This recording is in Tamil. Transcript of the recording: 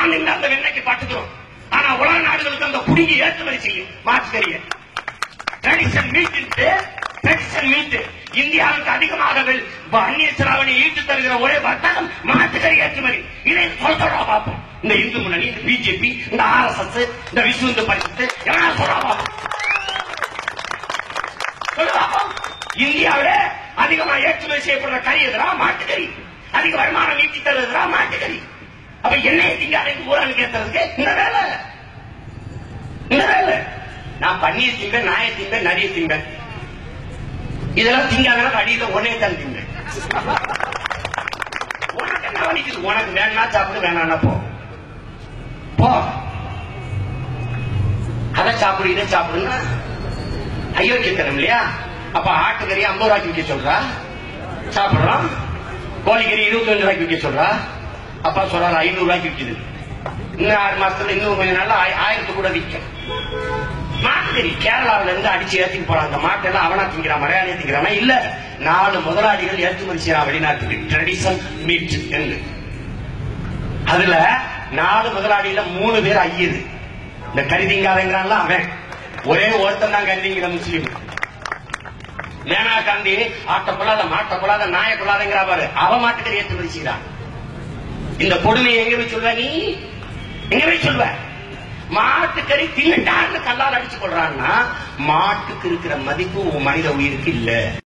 நாங்க இந்த அந்த வெண்ணைக்கு பட்டுக்கிறோம் ஆனா உலக நாடுகளுக்கு அந்த குடிக்கு ஏற்றுமதி செய்யும் மாட்டுக்கறியை ட்ரெடிஷன் மீட் ட்ரெடிஷன் மீட் இந்தியாவுக்கு அதிகமாக வில்- அந்நிய செலாவணி ஈட்டு தருகிற ஒரே வர்த்தகம் மாட்டுக்கறி ஏற்றுமதி இதை சொல்றா பார்ப்போம் இந்த இந்து முன்னணி இந்த பிஜேபி இந்த ஆர் எஸ் எஸ் இந்த விஸ்வ இந்து பரிசத்து எல்லாம் சொல்றா பார்ப்போம் சொல்லு பார்ப்போம். இந்தியாவில அதிகமா ஏற்றுமதி செய்யப்படுற கறி எதுரா மாட்டுக்கறி அதிக வருமானம் ஈட்டி தருவதுரா மாட்டுக்கறி அப்ப என்னைய திங்காரைக்கு ஊரான்னு கேட்கறதுக்கு இந்த வேலை இந்த வேலை நான் பன்னீர் திம்பேன் நாயை திம்பேன் நரிய திம்பேன் இதெல்லாம் திங்காதனா அடியில ஒன்னே தான் திம்பேன் உனக்கு என்ன வலிக்குது உனக்கு வேணா சாப்பிடு வேணாம்னா போ போ அதை சாப்பிடு இதை சாப்பிடுன்னா அயோக்கியத்தனம் இல்லையா அப்ப ஆட்டுக்கறி ஐம்பது ரூபாய்க்கு விற்க சொல்றா சாப்பிடுறோம் கோழிக்கறி இருபத்தஞ்சு ரூபாய்க்கு விற்க சொல்றா அப்பா சொல்றாரு ஐநூறு ரூபாய்க்கு விற்குது இன்னும் ஆறு மாசத்துல இன்னும் கொஞ்ச நாள்ல ஆய- ஆயிரத்து கூட விற்கும் மாட்டுக்கறி கேரளாவில இருந்து அடிச்சு ஏத்திட்டு போறான் அந்த மாட்டெல்லாம் அவனா திங்கிறான் மலையாளியா திங்கிறானா இல்ல நாலு முதலாளிகள் ஏற்றுமதி செய்யறான் வெளிநாட்டுக்கு ட்ரெடிஷன் மீட் என்று அதுல நாலு முதலாளியில மூணு பேர் ஐயரு இந்த கறி திங்காதங்கிறான்ல அவன் ஒரே ஒருத்தன் தான் கறி திங்கிற முஸ்லீம் மேனா காந்தி ஆட்ட கொள்ளாத மாட்ட கொள்ளாத நாய கொள்ளாதங்கிறா பாரு அவ மாட்டுக்கறி ஏற்றுமதி செய்யறான் இந்த கொடுமையை எங்க போய் சொல்வ நீ எங்க போய் சொல்வ மாட்டுக்கறி தின்னுட்டான்னு கல்லால் அடிச்சு கொள்றான்னா மாட்டுக்கு இருக்கிற மதிப்பு உன் மனித உயிருக்கு இல்ல